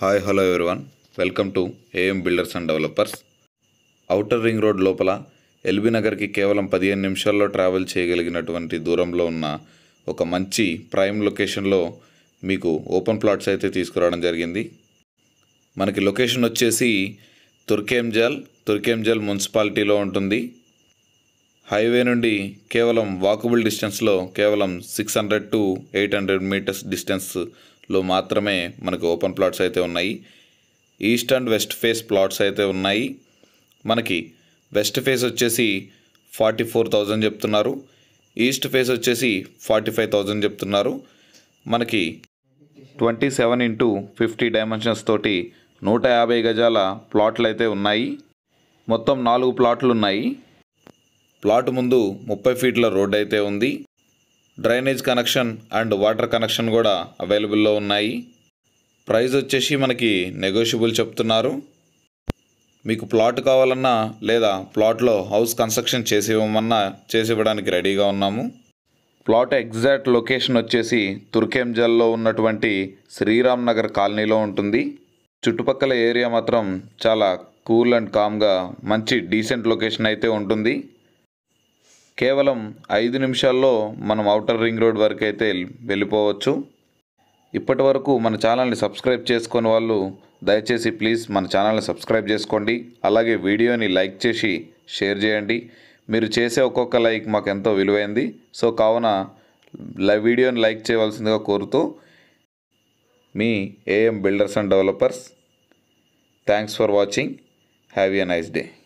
hi hello everyone welcome to AM builders and developers outer ring road లోపల LB నగర్కి కేవలం పదిహేను నిమిషాల్లో ట్రావెల్ చేయగలిగినటువంటి దూరంలో ఉన్న ఒక మంచి ప్రైమ్ లొకేషన్లో మీకు ఓపెన్ ప్లాట్స్ అయితే తీసుకురావడం జరిగింది మనకి లొకేషన్ వచ్చేసి తుర్కేంజల్ తుర్కేంజల్ మున్సిపాలిటీలో ఉంటుంది హైవే నుండి కేవలం వాకబుల్ డిస్టెన్స్లో కేవలం six hundred to eight hundred metres డిస్టెన్స్లో మాత్రమే మనకు ఓపెన్ ప్లాట్స్ అయితే ఉన్నాయి east and west face plots అయితే ఉన్నాయి మనకి వెస్ట్ ఫేస్ వచ్చేసి ఫార్టీ ఫోర్ థౌజండ్ చెప్తున్నారు ఈస్ట్ ఫేస్ వచ్చేసి ఫార్టీ ఫైవ్ థౌజండ్ చెప్తున్నారు మనకి twenty seven into fifty dimensions తోటి నూట యాభై గజాల ప్లాట్లు అయితే ఉన్నాయి మొత్తం నాలుగు ప్లాట్లు ఉన్నాయి ప్లాట్ ముందు ముప్పై ఫీట్ల రోడ్ అయితే ఉంది drainage connection and water connection కూడా అవైలబుల్లో ఉన్నాయి ప్రైస్ వచ్చేసి మనకి నెగోషియబుల్ చెప్తున్నారు మీకు ప్లాట్ కావాలన్నా లేదా ప్లాట్లో హౌస్ కన్స్ట్రక్షన్ చేసి ఇవ్వమన్నా చేసి ఇవ్వడానికి రెడీగా ఉన్నాము ప్లాట్ ఎగ్జాక్ట్ లొకేషన్ వచ్చేసి తుర్కెంజల్లో ఉన్నటువంటి శ్రీరామ్ నగర్ కాలనీలో ఉంటుంది చుట్టుపక్కల ఏరియా మాత్రం చాలా కూల్ అండ్ కామ్గా మంచి డీసెంట్ లొకేషన్ అయితే ఉంటుంది కేవలం ఐదు నిమిషాల్లో మనం అవుటర్ రింగ్ రోడ్ వరకు అయితే వెళ్ళిపోవచ్చు ఇప్పటి వరకు మన ఛానల్ని సబ్స్క్రైబ్ చేసుకొని వాళ్ళు దయచేసి ప్లీజ్ మన ఛానల్ని సబ్స్క్రైబ్ చేసుకోండి అలాగే వీడియోని లైక్ చేసి షేర్ చేయండి మీరు చేసే ఒక్కొక్క లైక్ మాకు ఎంతో విలువైంది సో కావున లై- వీడియోని లైక్ చేయవలసిందిగా కోరుతూ మీ AM builders and developers thanks for watching have a nice day